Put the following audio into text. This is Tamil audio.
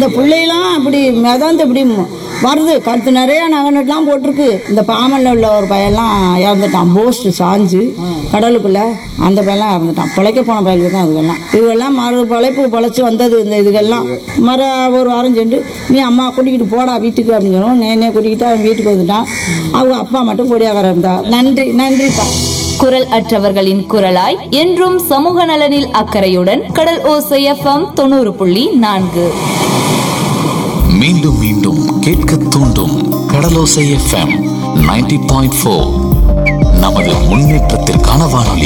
அந்த பிள்ளையெல்லாம் இப்படி மிதந்து இப்படி மு- வருது கழுத்து நிறைய நகை நட்டுலாம் போட்டிருக்கு இந்த பாமல்ல உள்ள ஒரு பையன்லாம் இறந்துட்டான் போஸ்ட் சாஞ்சு கடலுக்குள்ள அந்த பையன்லாம் இறந்துட்டான் பிழைக்க போன பயிலுக்கு தான் இதுகெல்லாம் இதுகெல்லாம் மறு பிழைப்பு பிழைச்சி வந்தது இந்த இதுகெல்லாம் மர ஒரு வாரம் சென்று நீ அம்மா கூட்டிக்கிட்டு போடா வீட்டுக்கு அப்படின்னு சொன்னோம் நேனே கூட்டிக்கிட்டு அவன் வீட்டுக்கு வந்துட்டான் அவங்க அப்பா மட்டும் கொடியாக இருந்தா நன்றி நன்றிப்பா குரல் அற்றவர்களின் குரலாய் என்றும் சமூக நலனில் அக்கறையுடன் கடல் ஓசை எஃப்எம் தொண்ணூறு புள்ளி நான்கு மீண்டும் மீண்டும் கேட்க தூண்டும் Kadalosai FM ninety point four நமது முன்னேற்றத்திற்கான வானொலி